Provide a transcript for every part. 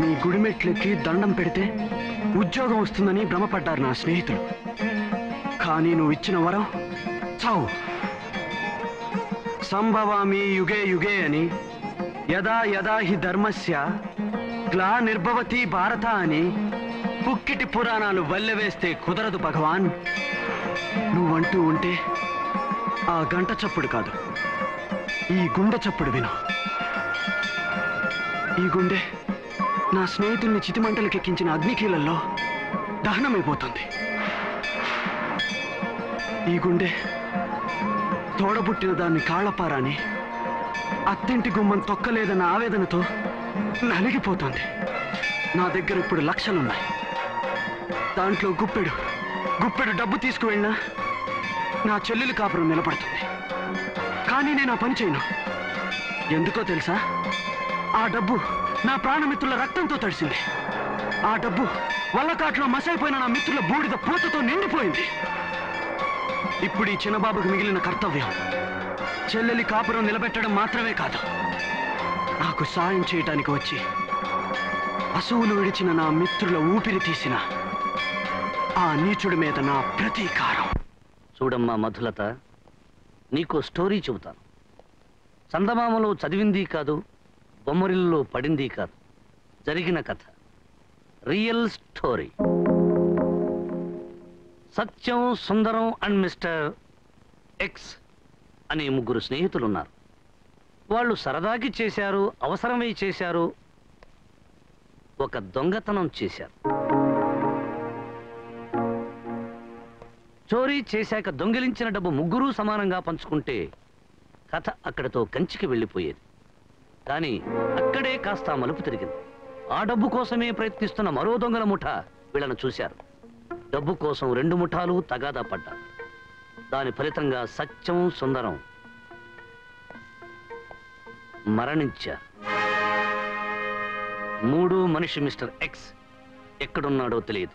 నీ గుడిమెట్లెక్కి దండం పెడితే ఉద్యోగం వస్తుందని భ్రమపడ్డారు నా స్నేహితులు కానీ నువ్వు ఇచ్చిన వరం చావు సంభవామి యుగే యుగే అని యదా యదా హి ధర్మస్య గ్లా నిర్భవతి భారత అని పుక్కిటి పురాణాలు వల్లెవేస్తే కుదరదు భగవాన్ నువ్వంటూ ఉంటే ఆ గంట చప్పుడు కాదు ఈ గుండె చప్పుడు విను ఈ గుండె నా స్నేహితుల్ని చితిమంటలకెక్కించిన అగ్నికీలల్లో దహనమైపోతుంది ఈ గుండె తోడబుట్టిన దాన్ని కాళ్ళపారాని అత్తింటి గుమ్మం తొక్కలేదన్న ఆవేదనతో నలిగిపోతుంది నా దగ్గర ఇప్పుడు లక్షలున్నాయి దాంట్లో గుప్పెడు గుప్పెడు డబ్బు తీసుకువెళ్ళినా నా చెల్లెలు కాపురం నిలబడుతుంది కానీ నేను ఆ పని చేయను ఎందుకో తెలుసా ఆ డబ్బు నా ప్రాణమిత్రుల రక్తంతో తడిసింది ఆ డబ్బు వల్లకాట్లో మసైపోయిన నా మిత్రుల బూడిద పూతతో నిండిపోయింది ఇప్పుడు ఈ చిన్నబాబుకు మిగిలిన కర్తవ్యం చెల్లెలి కాపురం నిలబెట్టడం మాత్రమే కాదు నాకు సాయం చేయటానికి వచ్చి అసువులు విడిచిన నా మిత్రుల ఊపిరి తీసిన ఆ నీచుడి మీద నా ప్రతీకారం చూడమ్మా మధులత నీకు స్టోరీ చెబుతాను చందమామలో చదివింది కాదు బొమ్మరిల్లో పడింది కాదు జరిగిన కథ real story Satyam Sundaram and Mister X అనే ముగ్గురు స్నేహితులున్నారు వాళ్ళు సరదాకి చేశారు అవసరమై చేశారు ఒక దొంగతనం చేశారు చోరీ చేశాక దొంగిలించిన డబ్బు ముగ్గురూ సమానంగా పంచుకుంటే కథ అక్కడితో కంచికి వెళ్ళిపోయేది కానీ అక్కడే కాస్త మలుపు తిరిగింది ఆ డబ్బు కోసమే ప్రయత్నిస్తున్న మరో దొంగల ముఠ వీళ్ళను చూశారు డబ్బు కోసం రెండు ముఠాలు తగాదా పడ్డారు దాని ఫలితంగా సత్యం సుందరం మరణించారు మూడు మనిషి మిస్టర్ ఎక్స్ ఎక్కడున్నాడో తెలియదు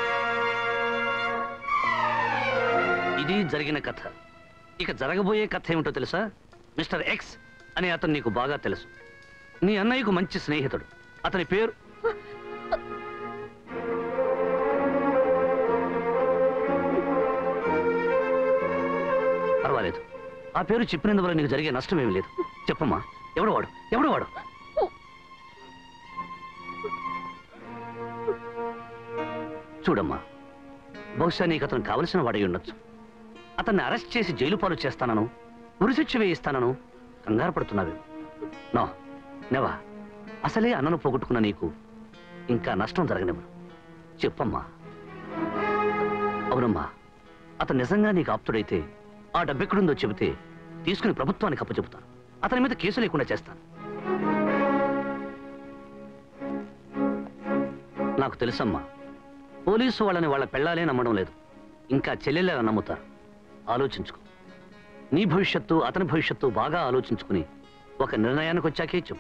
ఇది జరిగిన కథ ఇక జరగబోయే కథ ఏమిటో తెలుసా మిస్టర్ ఎక్స్ అనే అతను నీకు బాగా తెలుసు నీ అన్నయ్యకు మంచి స్నేహితుడు అతని పేరు పర్వాలేదు ఆ పేరు చెప్పినందువల్ల నీకు జరిగే నష్టం ఏమీ లేదు చెప్పమ్మా ఎవడు వాడు ఎవడు వాడు చూడమ్మా బహుశా నీకు అతను కావలసిన వాడై ఉండొచ్చు అతన్ని అరెస్ట్ చేసి జైలు పాలు చేస్తానను ఉరిశిక్ష వేయిస్తానను కంగారు పడుతున్నావు నో నెవా అసలే అన్నను పోగొట్టుకున్న నీకు ఇంకా నష్టం జరగనివ్వను చెప్పమ్మా అవునమ్మా అతను నిజంగా నీకు ఆప్తుడైతే ఆ డబ్బెక్కడుందో చెబితే తీసుకుని ప్రభుత్వానికి అప్పచెబుతాను అతని మీద కేసు లేకుండా చేస్తాను నాకు తెలుసమ్మా పోలీసు వాళ్ళని వాళ్ళ పెళ్ళాలే నమ్మడం లేదు ఇంకా చెల్లెలే నమ్ముతారు ఆలోచించుకో నీ భవిష్యత్తు అతని భవిష్యత్తు బాగా ఆలోచించుకుని ఒక నిర్ణయానికి వచ్చాకే చెప్పు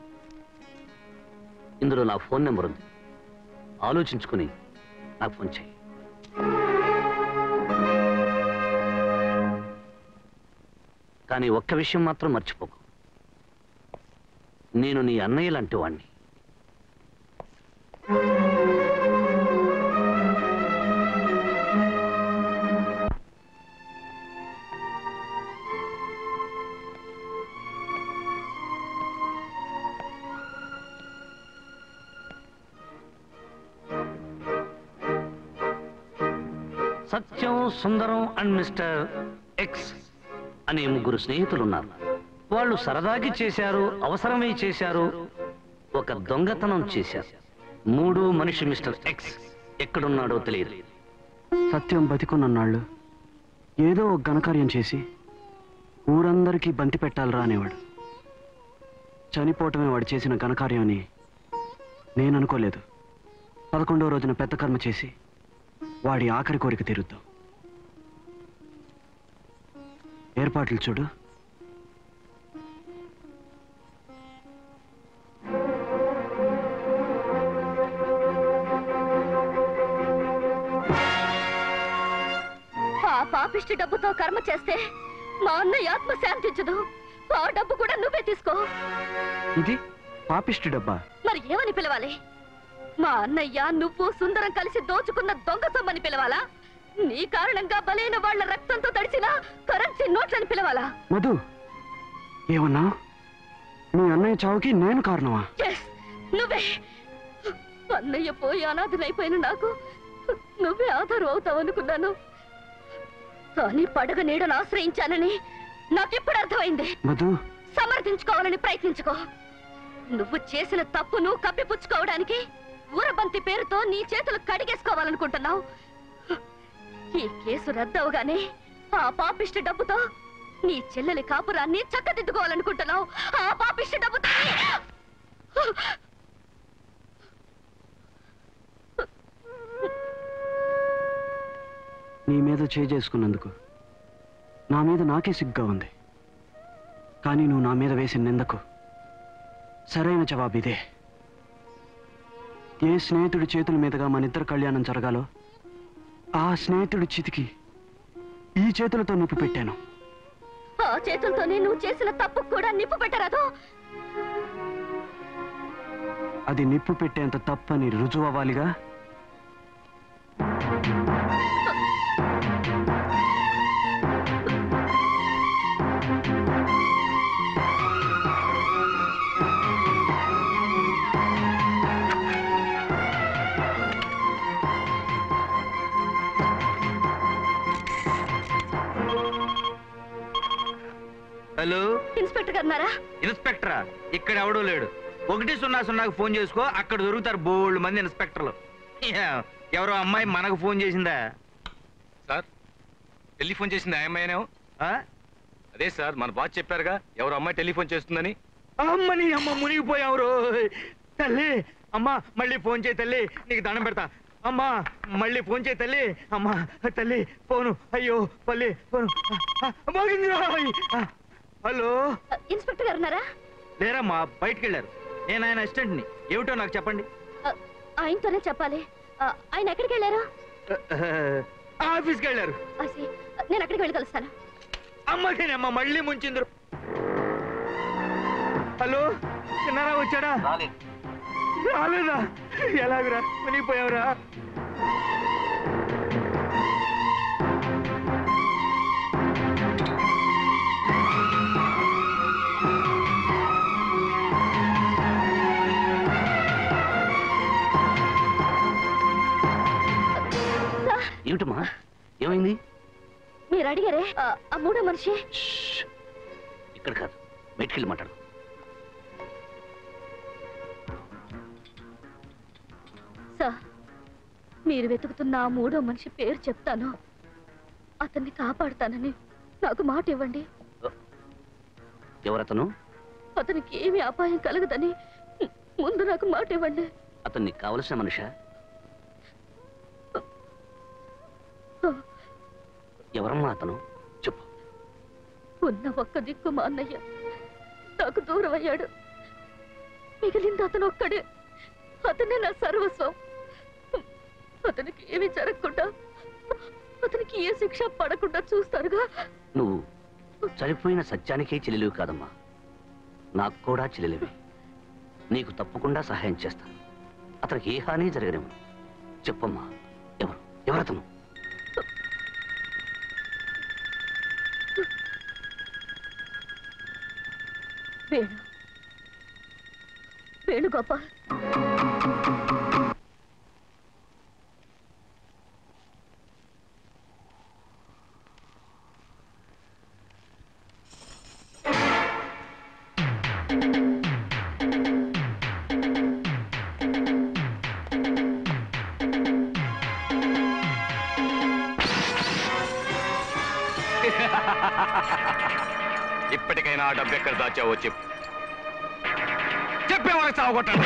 ఇందులో నా ఫోన్ నెంబర్ ఉంది ఆలోచించుకుని నాకు ఫోన్ చేయి కానీ ఒక్క విషయం మాత్రం మర్చిపోకు నేను నీ అన్నయ్య లాంటి వాణ్ణి Satyam Sundaram and Mister X అనే ముగ్గురు స్నేహితులు ఉన్నారు వాళ్ళు సరదాకి చేశారు అవసరమై చేశారు ఒక దొంగతనం చేశారు మూడు మనిషి మిస్టర్ ఎక్స్ ఎక్కడున్నాడో తెలియదు సత్యం బతికున్నన్నాళ్ళు ఏదో ఒక ఘనకార్యం చేసి ఊరందరికీ బంతి పెట్టాలరా అనేవాడు చనిపోవటమే వాడు చేసిన ఘనకార్యం అని నేను అనుకోలేదు పదకొండో రోజున పెద్ద కర్మ చేసి వాడి ఆఖరి కోరిక తీరుద్దాం ఏర్పాట్లు చూడు ఆ పాపిష్టి డబ్బుతో కర్మ చేస్తే మా అన్నయ్య ఆత్మ శాంతించదు ఆ డబ్బు కూడా నువ్వే తీసుకో ఇది పాపిష్టి డబ్బా మరి ఏమని పిలవాలి మా అన్నయ్య నువ్వు సుందరం కలిసి దోచుకున్న దొంగ సొమ్మని పిలవాలా నీ కారణంగా బలైన వాళ్ళ రక్తంతో తడిచిన కరెన్సీ నోట్లని పిలవాలా మధు ఏమన్నా మీ అన్నయ్య చావుకి నేను కారణమా ఎస్ నువ్వే అన్నయ్య పోయి అనాథనైపోయిన నాకు నువ్వే ఆధారం అవుతావు అనుకున్నాను కానీ పడగ నీడను ఆశ్రయించానని నాకెప్పుడు అర్థమైంది మధు సమర్థించుకోవాలని ప్రయత్నించుకో నువ్వు చేసిన తప్పును కప్పిపుచ్చుకోవడానికి ఊరబంతి పేరుతో నీ చేతులు కడిగేసుకోవాలనుకుంటున్నావు ఈ కేసు రద్దవగానే ఆ పాపిష్టి డబ్బుతో నీ చెల్లెలి కాపురాన్ని చక్కదిద్దుకోవాలనుకుంటున్నావు ఆ పాపిష్టి డబ్బుతో నీ- నీ మీద చేసుకున్నందుకు నా మీద నాకే సిగ్గా ఉంది కానీ నువ్వు నా మీద వేసిన నిందకు సరైన జవాబు ఇదే ఏ స్నేహితుడి చేతుల మీదుగా మన ఇద్దరు కళ్యాణం జరగాలో ఆ స్నేహితుడి చితికి ఈ చేతులతో నిప్పు పెట్టాను ఆ చేతులతోనే నువ్వు చేసిన తప్పు కూడా నిప్పు పెట్టరాదు అది నిప్పు పెట్టేంత తప్పని రుజువు అవ్వాలిగా హలో ఇన్స్పెక్టర్ గారున్నారా ఇన్స్పెక్టరా ఇక్కడ ఎవడూ లేడు ఒకటి సున్నా సున్నాకు ఫోన్ చేసుకో అక్కడ దొరుకుతారు బోల్డ్ మంది ఇన్స్పెక్టర్లు యా, ఎవరో అమ్మాయి మనకు ఫోన్ చేసిందా సార్ టెలిఫోన్ చేసింది ఆ అమ్మాయినేమో ఆ? అదే సార్ మన బాస్ చెప్పారుగా ఎవరు అమ్మాయి టెలిఫోన్ చేస్తుందని అమ్మని అమ్మ మునిగిపోయావు రో తల్లి అమ్మా మళ్ళీ ఫోన్ చేయి తల్లి నీకు దండం పెడతా అమ్మా మళ్ళీ ఫోన్ చేయి తల్లి అమ్మా తల్లి ఫోను అయ్యో పల్లి ఫోను ఆ, ఆ, మోగింది రోయ్. ఆ, హలో ఇన్స్పెక్టర్ గారున్నారా లేరమ్మా బయటికి వెళ్ళారు నేను ఆయన అసిస్టెంట్ని ఏమిటో నాకు చెప్పండి ఆ, ఆయనతోనే చెప్పాలి ఆ, ఆయన ఎక్కడికి వెళ్ళారు ఆఫీస్కి వెళ్ళారు అసి నేను అక్కడికి వెళ్ళి కలుస్తాను అమ్మకేనమ్మ మళ్ళీ ముంచిందరు హలో చిన్నారా వచ్చాడా రాలేదా ఎలాగురా మునిగిపోయావురా సార్ ఏమిటమ్మా ఏమైంది మీరు అడిగారే ఆ, ఆ మూడో మనిషి షష్. ఇక్కడ కాదు బయటికెళ్ళి మాట్లాడు సార్ మీరు వెతుకుతున్న ఆ మూడో మనిషి పేరు చెప్తాను అతన్ని కాపాడుతానని నాకు మాట ఇవ్వండి ఎవరతను అతనికి ఏమీ అపాయం కలగదని ముందు నాకు మాట ఇవ్వండి అతన్ని కావలసిన మనిషా ఎవరమ్మా అతను చెప్పు ఉన్న ఒక్క దిక్కు మా అన్నయ్య నాకు దూరం అయ్యాడు మిగిలింది అతను ఒక్కడే అతనే నా సర్వస్వం అతనికి ఏమీ జరగకుండా అతనికి ఏ శిక్ష పడకుండా చూస్తారుగా నువ్వు చనిపోయిన సత్యానికే చెల్లెలివి కాదమ్మా నాకు కూడా చెల్లెలివి నీకు తప్పకుండా సహాయం చేస్తాను అతనికి ఏ హాని జరగనేమో చెప్పమ్మా ఎవరు ఎవరతను వేణు వేణుగోపాల్ ఇప్పటికైనా ఆ డబ్బు ఎక్కడ దాచావో చెప్పు చెప్పే వాళ్ళకి సాగొట్టండి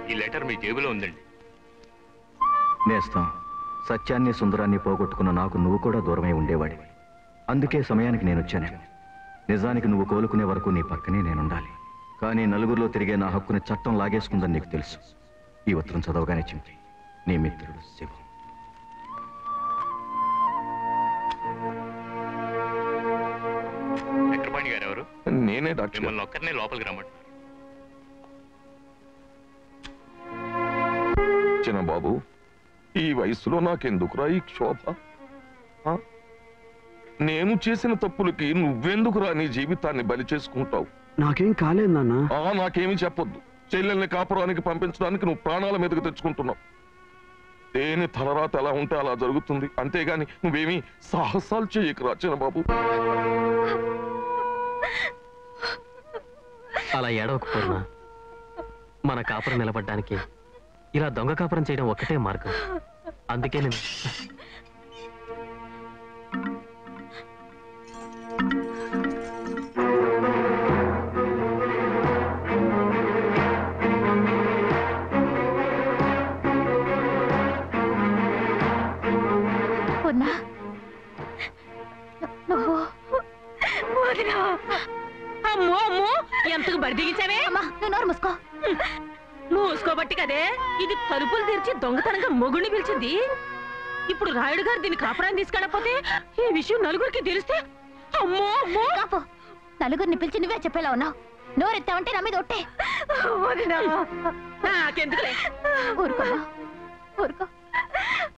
ఈ లెటర్ మీ జేబులో ఉందండి నేస్తాం సత్యాన్ని సుందరాన్ని పోగొట్టుకున్న నాకు నువ్వు కూడా దూరమై ఉండేవాడివి అందుకే సమయానికి నేను వచ్చాను నిజానికి నువ్వు కోలుకునే వరకు నీ పక్కనే నేనుండాలి కానీ నలుగురిలో తిరిగే నా హక్కుని చట్టం లాగేసుకుందని నీకు తెలుసు ఈ ఉత్తరం చదవగానే చింపి నీ మిత్రుడు శివం చక్రపాణి గారు ఎవరు నేనే డాక్టర్ మిమ్మల్ని ఒక్కరినే లోపలికి రమ్మంటున్నారు చిన్న బాబు ఈ వయసులో నాకెందుకురా ఈ క్షోభ ఆ? నేను చేసిన తప్పులకి నువ్వెందుకురా నీ జీవితాన్ని బలి చేసుకుంటావు నాకేం కాలేదు నాన్న ఆ నాకేమీ చెప్పొద్దు చెల్లెల్ని కాపురానికి పంపించడానికి నువ్వు ప్రాణాల మీదకి తెచ్చుకుంటున్నావు దేని తలరాత ఎలా ఉంటే అలా జరుగుతుంది అంతేగాని నువ్వేమీ సాహసాలు చేయకురా చిన్న బాబు అలా ఏడవకపోయినా మన కాపురం నిలబడ్డానికి ఇలా దొంగ కాపురం చేయడం ఒక్కటే మార్గం అందుకే నేను ఉన్నా నువ్వు అమ్మో అమ్మో ఎంతకు బడిదిగించావే అమ్మా నువ్వు నోరు మూసుకో మూసుకోబట్టి కదే ఇది తలుపులు తెరిచి దొంగతనంగా మొగుడిని పిలిచింది ఇప్పుడు రాయుడు గారు దీన్ని కాపురాన్ని తీసుకెళ్ళకపోతే ఈ విషయం నలుగురికి తెలిస్తే అమ్మో అమ్మో కాపు నలుగురిని పిలిచి నువ్వే చెప్పేలా ఉన్నావు నోరెత్తావంటే నా మీద ఒట్టే నాకెందుకులే ఊరుకో ఊరుకో